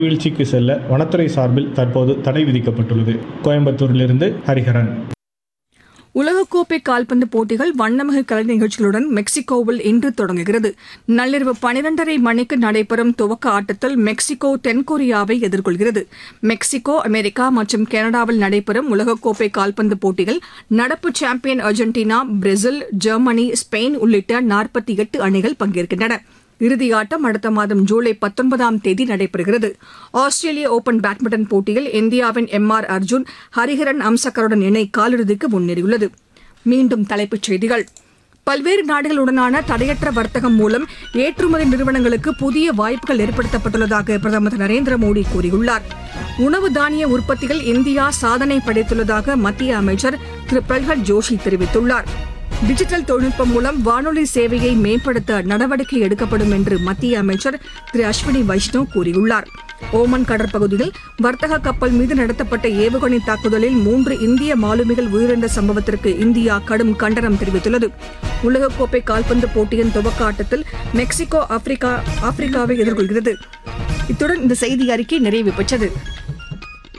வீழ்ச்சிக்கு செல்ல வனத்துறை சார்பில் தற்போது தடை விதிக்கப்பட்டுள்ளது கோயம்புத்தூரிலிருந்து ஹரிஹரன் உலகக்கோப்பை கால்பந்து போட்டிகள் வண்ணமிகு கலை நிகழ்ச்சிகளுடன் மெக்சிகோவில் இன்று தொடங்குகிறது நள்ளிரவு பனிரெண்டரை மணிக்கு நடைபெறும் துவக்க ஆட்டத்தில் மெக்சிகோ தென்கொரியாவை எதிர்கொள்கிறது மெக்சிகோ அமெரிக்கா மற்றும் கனடாவில் நடைபெறும் உலகக்கோப்பை கால்பந்து போட்டியில் நடப்பு champion Argentina Brazil Germany Spain உள்ளிட்ட நாற்பத்தி எட்டு அணிகள் பங்கேற்கின்றன இறுதியாட்டம் அடுத்த மாதம் ஜூலை பத்தொன்பதாம் தேதி நடைபெறுகிறது ஆஸ்திரேலிய ஓபன் பேட்மிண்டன் போட்டியில் இந்தியாவின் எம் ஆர் அர்ஜுன் ஹரிஹரன் அம்சக்கருடன் இணை காலிறுதிக்கு முன்னேறியுள்ளது மீண்டும் தலைப்புச் செய்திகள் பல்வேறு நாடுகளுடனான தடையற்ற வர்த்தகம் மூலம் ஏற்றுமதி நிறுவனங்களுக்கு புதிய வாய்ப்புகள் ஏற்படுத்தப்பட்டுள்ளதாக பிரதமர் திரு நரேந்திர மோடி கூறியுள்ளார் உணவு தானிய உற்பத்தியில் இந்தியா சாதனை படைத்துள்ளதாக மத்திய அமைச்சர் திரு பிரல்ஹத் ஜோஷி தெரிவித்துள்ளார் டிஜிட்டல் தொழில்நுட்பம் மூலம் வானொலி சேவையை மேம்படுத்த நடவடிக்கை எடுக்கப்படும் என்று மத்திய அமைச்சர் திரு அஸ்வினி வைஷ்ணவ் கூறியுள்ளார் ஓமன் கடற்பகுதியில் வர்த்தக கப்பல் மீது நடத்தப்பட்ட ஏவுகணை தாக்குதலில் மூன்று இந்திய மாலுமிகள் உயிரிழந்த சம்பவத்திற்கு இந்தியா கடும் கண்டனம் தெரிவித்துள்ளது உலகக்கோப்பை கால்பந்து போட்டியின் துவக்க ஆட்டத்தில் மெக்சிகோ ஆப்பிரிக்கா ஆப்பிரிக்காவை எதிர்கொள்கிறது இத்துடன் இந்த செய்தி அறிக்கை நிறைவு பெற்றது